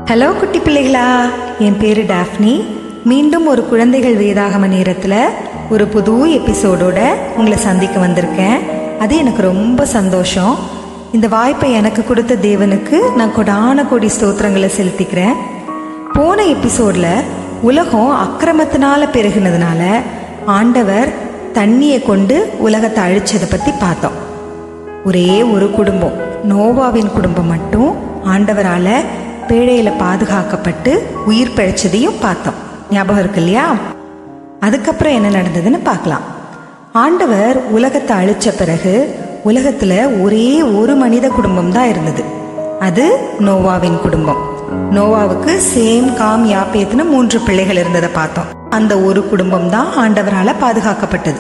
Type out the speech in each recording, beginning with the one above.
hello குட்டி பிள்ளைகளா என் பேரு டாஃப்னி மீண்டும் ஒரு குழந்தைகள் வேதாகம நேரத்தில் ஒரு புது எபிசோடோட உங்களை சந்திக்க வந்திருக்கேன் அது எனக்கு ரொம்ப சந்தோஷம் இந்த வாய்ப்பை எனக்கு கொடுத்த தேவனுக்கு நான் கொடான கோடி ஸ்தோத்திரங்களை செலுத்திக்கிறேன் போன எபிசோட்ல உலகம் அக்கிரமத்தினால பெருகினதுனால ஆண்டவர் தண்ணியை கொண்டு உலகத்தை அழிச்சதை பற்றி பார்த்தோம் ஒரே ஒரு குடும்பம் நோவாவின் குடும்பம் மட்டும் ஆண்டவரால பேழையில பாதுகாக்கப்பட்டு உயிர் பிழைச்சதையும் பார்த்தோம் ஞாபகம் இருக்கு இல்லையா அதுக்கப்புறம் என்ன நடந்ததுன்னு பார்க்கலாம் ஆண்டவர் உலகத்தை அழிச்ச பிறகு உலகத்துல ஒரே ஒரு மனித குடும்பம் தான் இருந்தது அது நோவாவின் குடும்பம் நோவாவுக்கு சேம் காம் யாப்பேத்துன்னு மூன்று பிள்ளைகள் இருந்ததை பார்த்தோம் அந்த ஒரு குடும்பம் தான் ஆண்டவரால பாதுகாக்கப்பட்டது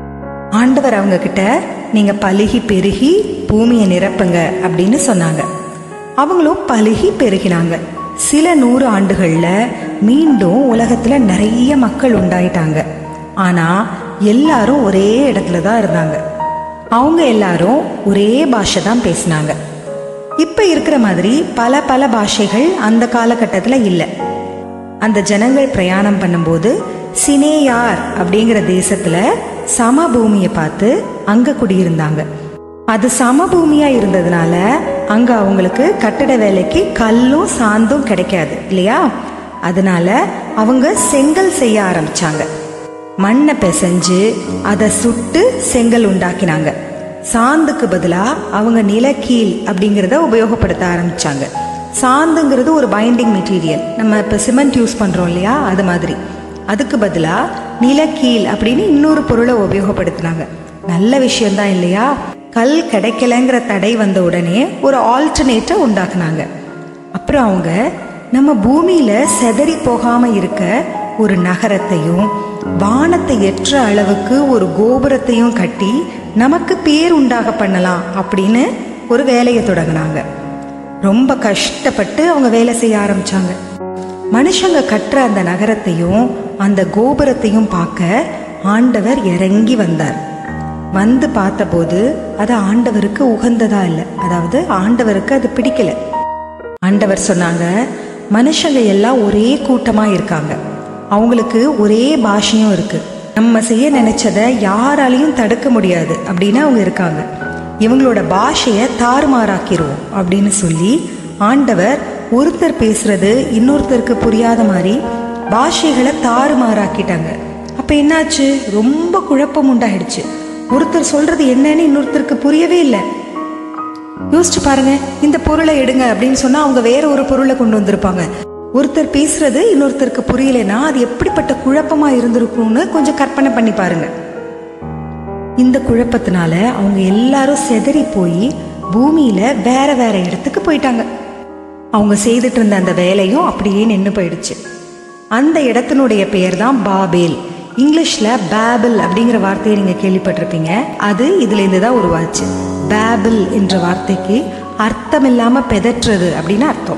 ஆண்டவர் அவங்க கிட்ட நீங்க பலுகி பெருகி பூமியை நிரப்புங்க அப்படின்னு சொன்னாங்க அவங்களும் பலுகி பெருகினாங்க சில நூறு ஆண்டுகள்ல மீண்டும் உலகத்துல நிறைய மக்கள் உண்டாயிட்டாங்க ஆனா எல்லாரும் ஒரே இடத்துல தான் இருந்தாங்க அவங்க எல்லாரும் ஒரே பாஷை தான் பேசினாங்க இப்ப இருக்கிற மாதிரி பல பல பாஷைகள் அந்த காலகட்டத்துல இல்லை அந்த ஜனங்கள் பிரயாணம் பண்ணும்போது சினேயார் அப்படிங்கிற தேசத்துல சமபூமியை பார்த்து அங்க குடியிருந்தாங்க அது சமபூமியா இருந்ததுனால அங்க அவங்களுக்கு கட்டட வேலைக்கு கல்லும் சாந்தும் கிடைக்காது இல்லையா அதனால அவங்க செங்கல் செய்ய ஆரம்பிச்சாங்க மண்ணை பிசைஞ்சு அதை சுட்டு செங்கல் உண்டாக்கினாங்க சாந்துக்கு பதிலா அவங்க நிலக்கீல் அப்படிங்கிறத உபயோகப்படுத்த ஆரம்பிச்சாங்க சாந்துங்கிறது ஒரு பைண்டிங் மெட்டீரியல் நம்ம இப்போ சிமெண்ட் யூஸ் பண்றோம் இல்லையா அது மாதிரி அதுக்கு பதிலா நிலக்கீல் அப்படின்னு இன்னொரு பொருளை உபயோகப்படுத்தினாங்க நல்ல விஷயம்தான் இல்லையா கல் கிடைக்கலங்கிற தடை வந்த உடனே ஒரு ஆல்டர்னேட்டை உண்டாக்குனாங்க அப்புறம் அவங்க நம்ம பூமியில செதறி போகாம இருக்க ஒரு நகரத்தையும் வானத்தை எற்ற அளவுக்கு ஒரு கோபுரத்தையும் கட்டி நமக்கு பேர் உண்டாக பண்ணலாம் அப்படின்னு ஒரு வேலையை தொடங்கினாங்க ரொம்ப கஷ்டப்பட்டு அவங்க வேலை செய்ய ஆரம்பிச்சாங்க மனுஷங்க கட்டுற அந்த நகரத்தையும் அந்த கோபுரத்தையும் பார்க்க ஆண்டவர் இறங்கி வந்தார் வந்து பார்த்தபோது அது ஆண்டவருக்கு உகந்ததா இல்லை அதாவது ஆண்டவருக்கு அது பிடிக்கல ஆண்டவர் சொன்னாங்க மனுஷங்க எல்லாம் ஒரே கூட்டமா இருக்காங்க அவங்களுக்கு ஒரே பாஷையும் இருக்கு நம்ம செய்ய நினைச்சத யாராலையும் தடுக்க முடியாது அப்படின்னு அவங்க இருக்காங்க இவங்களோட பாஷையை தாறுமாறாக்கிடுவோம் அப்படின்னு சொல்லி ஆண்டவர் ஒருத்தர் பேசுறது இன்னொருத்தருக்கு புரியாத மாதிரி பாஷைகளை தாறுமாறாக்கிட்டாங்க அப்ப என்னாச்சு ரொம்ப குழப்பம் உண்டாயிடுச்சு ஒருத்தர் சொல்றது என்னன்னு இன்னொருத்தருக்கு புரியவே இல்லை யோசிச்சு பாருங்க இந்த பொருளை எடுங்க அப்படின்னு சொன்னா அவங்க வேற ஒரு பொருளை கொண்டு வந்திருப்பாங்க ஒருத்தர் பேசுறது இன்னொருத்தருக்கு புரியலைன்னா அது எப்படிப்பட்ட குழப்பமா இருந்திருக்கும்னு கொஞ்சம் கற்பனை பண்ணி பாருங்க இந்த குழப்பத்தினால அவங்க எல்லாரும் செதறி போய் பூமியில வேற வேற இடத்துக்கு போயிட்டாங்க அவங்க செய்துட்டு இருந்த அந்த வேலையும் அப்படியே நின்று போயிடுச்சு அந்த இடத்தினுடைய பெயர் தான் பாபேல் இங்கிலீஷ்ல பேபிள் அப்படிங்கிற வார்த்தையை நீங்க கேள்விப்பட்டிருப்பீங்க அது இதுல இருந்து தான் உருவாச்சு பேபிள் என்ற வார்த்தைக்கு அர்த்தம் இல்லாம பெதற்றுறது அப்படின்னு அர்த்தம்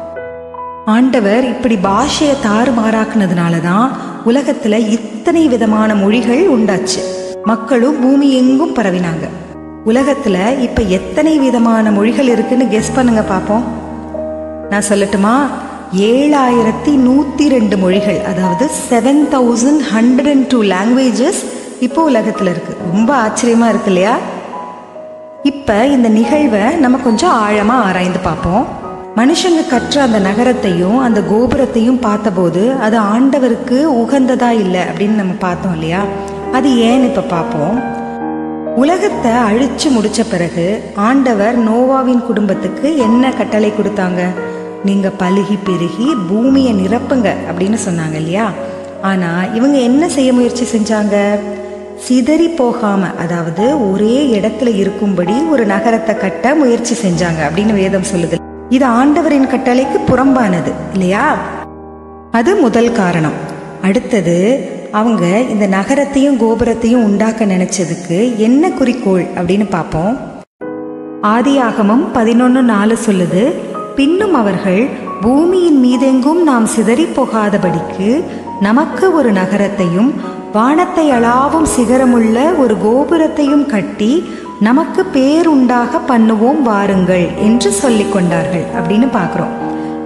ஆண்டவர் இப்படி பாஷையை தாறுமாறாக்குனதுனால தான் உலகத்துல இத்தனை விதமான மொழிகள் உண்டாச்சு மக்களும் பூமி எங்கும் பரவினாங்க உலகத்துல இப்ப எத்தனை விதமான மொழிகள் இருக்குன்னு கெஸ் பண்ணுங்க பாப்போம் நான் சொல்லட்டுமா ஏழாயிரத்தி நூத்தி ரெண்டு மொழிகள் அதாவது seven thousand hundred and two languages இப்போ உலகத்துல இருக்கு ரொம்ப ஆச்சரியமா இருக்கு இல்லையா இப்ப இந்த நிகழ்வை நம்ம கொஞ்சம் ஆழமா ஆராய்ந்து பார்ப்போம் மனுஷங்க கற்ற அந்த நகரத்தையும் அந்த கோபுரத்தையும் பார்த்தபோது அது ஆண்டவருக்கு உகந்ததா இல்லை அப்படின்னு நம்ம பார்த்தோம் இல்லையா அது ஏன்னு இப்ப பார்ப்போம் உலகத்தை அழிச்சு முடிச்ச பிறகு ஆண்டவர் நோவாவின் குடும்பத்துக்கு என்ன கட்டளை கொடுத்தாங்க நீங்க பழுகி பெருகி பூமியை நிரப்புங்க அப்படின்னு சொன்னாங்க இல்லையா ஆனா இவங்க என்ன செய்ய முயற்சி செஞ்சாங்க சிதறி போகாம அதாவது ஒரே இடத்துல இருக்கும்படி ஒரு நகரத்தை கட்ட முயற்சி செஞ்சாங்க அப்படின்னு வேதம் சொல்லுது இது ஆண்டவரின் கட்டளைக்கு புறம்பானது இல்லையா அது முதல் காரணம் அடுத்தது அவங்க இந்த நகரத்தையும் கோபுரத்தையும் உண்டாக்க நினைச்சதுக்கு என்ன குறிக்கோள் அப்படின்னு பார்ப்போம் ஆதியாகமம் பதினொன்னு நாலு சொல்லுது பின்னும் அவர்கள் பூமியின் மீதெங்கும் நாம் சிதறி போகாதபடிக்கு நமக்கு ஒரு நகரத்தையும் வானத்தை அளாவும் சிகரமுள்ள ஒரு கோபுரத்தையும் கட்டி நமக்கு பேருண்டாக பண்ணுவோம் வாருங்கள் என்று சொல்லிக் கொண்டார்கள் அப்படின்னு பார்க்குறோம்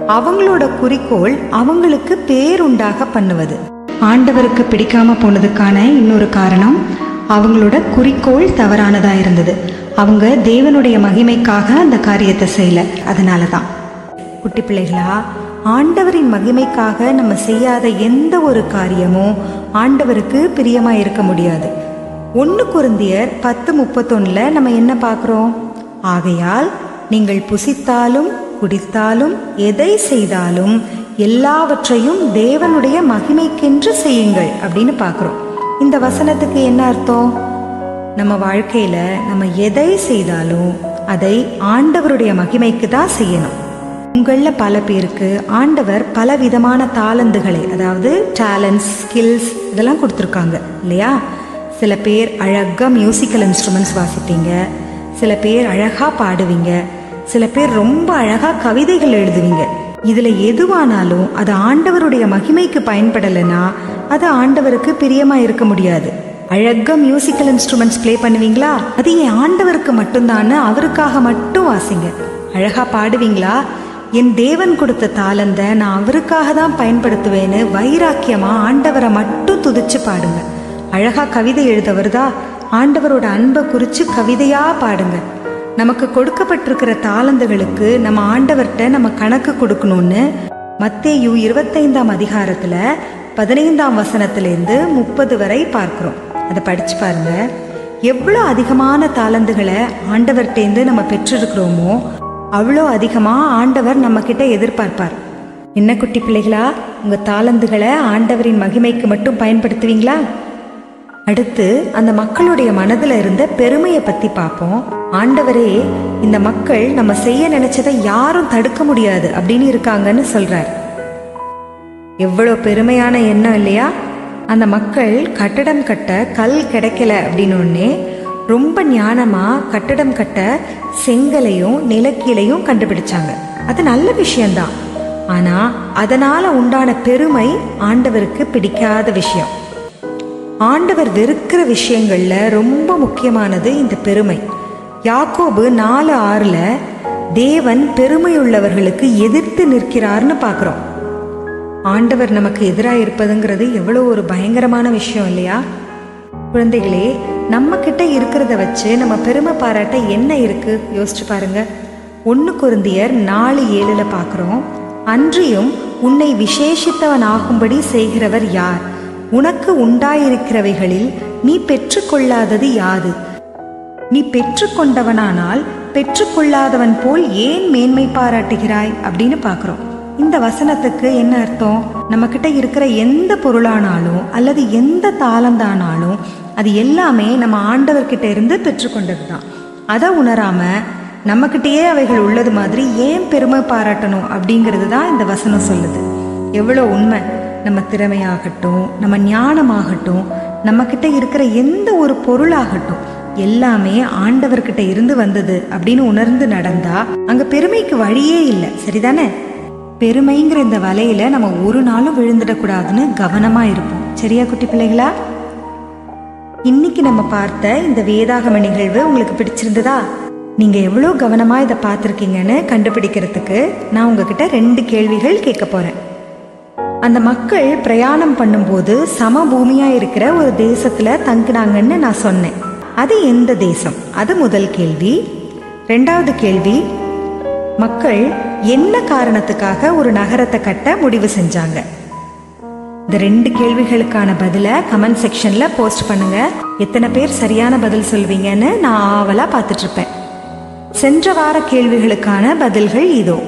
அவங்களோட குறிக்கோள் அவங்களுக்கு பேருண்டாக பண்ணுவது ஆண்டவருக்கு பிடிக்காம போனதுக்கான இன்னொரு காரணம் அவங்களோட குறிக்கோள் தவறானதா இருந்தது அவங்க தேவனுடைய மகிமைக்காக அந்த காரியத்தை செய்யல அதனால தான் குட்டி பிள்ளைகளா ஆண்டவரின் மகிமைக்காக நம்ம செய்யாத எந்த ஒரு காரியமும் ஆண்டவருக்கு பிரியமா இருக்க முடியாது ஒன்று குருந்தியர் பத்து முப்பத்தொன்னுல நம்ம என்ன பார்க்குறோம் ஆகையால் நீங்கள் புசித்தாலும் குடித்தாலும் எதை செய்தாலும் எல்லாவற்றையும் தேவனுடைய மகிமைக்கென்று செய்யுங்கள் அப்படின்னு பார்க்குறோம் இந்த வசனத்துக்கு என்ன அர்த்தம் நம்ம வாழ்க்கையில நம்ம எதை செய்தாலும் அதை ஆண்டவருடைய மகிமைக்கு தான் செய்யணும் உங்களில் பல பேருக்கு ஆண்டவர் பல விதமான தாளந்துகளை அதாவது டேலண்ட்ஸ் ஸ்கில்ஸ் இதெல்லாம் கொடுத்துருக்காங்க இல்லையா சில பேர் அழகாக மியூசிக்கல் இன்ஸ்ட்ருமெண்ட்ஸ் வாசிப்பீங்க சில பேர் அழகாக பாடுவீங்க சில பேர் ரொம்ப அழகாக கவிதைகள் எழுதுவீங்க இதில் எதுவானாலும் அது ஆண்டவருடைய மகிமைக்கு பயன்படலைன்னா அது ஆண்டவருக்கு பிரியமாக இருக்க முடியாது அழகா மியூசிக்கல் இன்ஸ்ட்ருமெண்ட்ஸ் ப்ளே பண்ணுவீங்களா அது என் ஆண்டவருக்கு மட்டும்தான்னு அவருக்காக மட்டும் வாசிங்க அழகா பாடுவீங்களா என் தேவன் கொடுத்த தாளந்த நான் அவருக்காக தான் பயன்படுத்துவேன்னு வைராக்கியமா ஆண்டவரை மட்டும் துதிச்சு பாடுங்க அழகா கவிதை எழுத வருதா ஆண்டவரோட அன்பை குறிச்சு கவிதையா பாடுங்க நமக்கு கொடுக்கப்பட்டிருக்கிற தாளந்துகளுக்கு நம்ம ஆண்டவர்கிட்ட நம்ம கணக்கு கொடுக்கணும்னு மத்தேயு இருபத்தைந்தாம் அதிகாரத்துல பதினைந்தாம் வசனத்திலேருந்து முப்பது வரை பார்க்கிறோம் அதை படிச்சு பாருங்க எவ்வளோ அதிகமான தாளந்துகளை ஆண்டவர்கிட்டேருந்து நம்ம பெற்றிருக்கிறோமோ அவ்வளோ அதிகமாக ஆண்டவர் நம்ம கிட்ட எதிர்பார்ப்பார் என்ன குட்டி பிள்ளைகளா உங்க தாளந்துகளை ஆண்டவரின் மகிமைக்கு மட்டும் பயன்படுத்துவீங்களா அடுத்து அந்த மக்களுடைய மனதில் இருந்த பெருமையை பத்தி பார்ப்போம் ஆண்டவரே இந்த மக்கள் நம்ம செய்ய நினைச்சதை யாரும் தடுக்க முடியாது அப்படின்னு இருக்காங்கன்னு சொல்றார் எவ்வளோ பெருமையான எண்ணம் இல்லையா அந்த மக்கள் கட்டடம் கட்ட கல் கிடைக்கல அப்படின்னு ரொம்ப ஞானமா கட்டடம் கட்ட செங்கலையும் நிலக்கீலையும் கண்டுபிடிச்சாங்க அது நல்ல விஷயம்தான் ஆனா அதனால உண்டான பெருமை ஆண்டவருக்கு பிடிக்காத விஷயம் ஆண்டவர் வெறுக்கிற விஷயங்கள்ல ரொம்ப முக்கியமானது இந்த பெருமை யாக்கோபு நாலு ஆறுல தேவன் பெருமையுள்ளவர்களுக்கு எதிர்த்து நிற்கிறார்னு பார்க்குறோம் ஆண்டவர் நமக்கு எதிராக இருப்பதுங்கிறது எவ்வளோ ஒரு பயங்கரமான விஷயம் இல்லையா குழந்தைகளே நம்ம கிட்ட இருக்கிறத வச்சு நம்ம பெருமை பாராட்ட என்ன இருக்கு யோசிச்சு பாருங்க ஒன்று குருந்தியர் நாலு ஏழுல பார்க்குறோம் அன்றியும் உன்னை விசேஷித்தவன் ஆகும்படி செய்கிறவர் யார் உனக்கு உண்டாயிருக்கிறவைகளில் நீ பெற்றுக்கொள்ளாதது யாது நீ பெற்றுக்கொண்டவனானால் பெற்றுக்கொள்ளாதவன் போல் ஏன் மேன்மை பாராட்டுகிறாய் அப்படின்னு பார்க்குறோம் இந்த வசனத்துக்கு என்ன அர்த்தம் நம்ம கிட்ட இருக்கிற எந்த பொருளானாலும் அல்லது எந்த தாளந்தானாலும் அது எல்லாமே நம்ம ஆண்டவர்கிட்ட இருந்து பெற்றுக்கொண்டது தான் அதை உணராம நம்மக்கிட்டேயே அவைகள் உள்ளது மாதிரி ஏன் பெருமை பாராட்டணும் அப்படிங்கிறது தான் இந்த வசனம் சொல்லுது எவ்வளோ உண்மை நம்ம திறமையாகட்டும் நம்ம ஞானமாகட்டும் நம்ம கிட்ட இருக்கிற எந்த ஒரு பொருளாகட்டும் எல்லாமே ஆண்டவர்கிட்ட இருந்து வந்தது அப்படின்னு உணர்ந்து நடந்தா அங்க பெருமைக்கு வழியே இல்லை சரிதானே பெருமைங்கிற இந்த வலையில நம்ம ஒரு நாளும் விழுந்துடக்கூடாதுன்னு கவனமா இருப்போம் சரியா குட்டி பிள்ளைகளா இன்னைக்கு நம்ம பார்த்த இந்த வேதாகம நிகழ்வு உங்களுக்கு பிடிச்சிருந்ததா நீங்க எவ்வளோ கவனமா இதை பார்த்துருக்கீங்கன்னு கண்டுபிடிக்கிறதுக்கு நான் உங்ககிட்ட ரெண்டு கேள்விகள் கேட்க போறேன் அந்த மக்கள் பிரயாணம் பண்ணும்போது சமபூமியா இருக்கிற ஒரு தேசத்துல தங்கினாங்கன்னு நான் சொன்னேன் அது எந்த தேசம் அது முதல் கேள்வி ரெண்டாவது கேள்வி மக்கள் என்ன காரணத்துக்காக ஒரு நகரத்தை கட்ட முடிவு செஞ்சாங்க இந்த ரெண்டு கேள்விகளுக்கான பதிலை கமெண்ட் செக்ஷன்ல போஸ்ட் பண்ணுங்க எத்தனை பேர் சரியான பதில் சொல்வீங்கன்னு நான் ஆவலா பார்த்துட்டு இருப்பேன் சென்ற வார கேள்விகளுக்கான பதில்கள் இதோ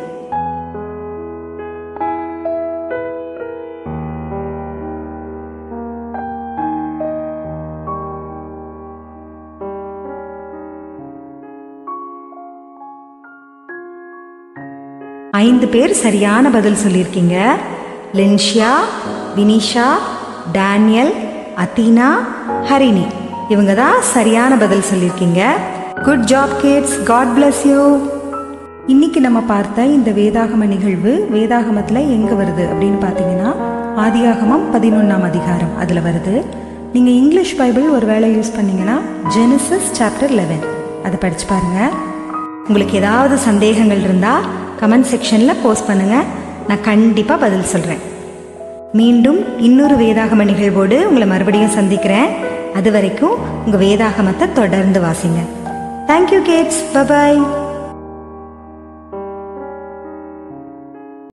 ஐந்து பேர் சரியான பதில் சொல்லியிருக்கீங்க லின்ஷியா வினிஷா டேனியல் அத்தீனா ஹரிணி இவங்க தான் சரியான பதில் சொல்லியிருக்கீங்க good job kids god bless you இன்னைக்கு நம்ம பார்த்த இந்த வேதாகம நிகழ்வு வேதாகமத்தில் எங்கே வருது அப்படின்னு பார்த்தீங்கன்னா ஆதியாகமம் பதினொன்றாம் அதிகாரம் அதில் வருது நீங்கள் இங்கிலீஷ் பைபிள் ஒரு வேளை யூஸ் பண்ணீங்கன்னா ஜெனிசஸ் சாப்டர் லெவன் அதை படிச்சு பாருங்க உங்களுக்கு ஏதாவது சந்தேகங்கள் இருந்தால் கமெண்ட் செக்ஷனில் போஸ்ட் பண்ணுங்கள் நான் கண்டிப்பாக பதில் சொல்கிறேன் மீண்டும் இன்னொரு வேதாகம நிகழ்வோடு உங்களை மறுபடியும் சந்திக்கிறேன் அது வரைக்கும் உங்கள் வேதாகமத்தை தொடர்ந்து வாசிங்க தேங்க்யூ கேட்ஸ் பபாய்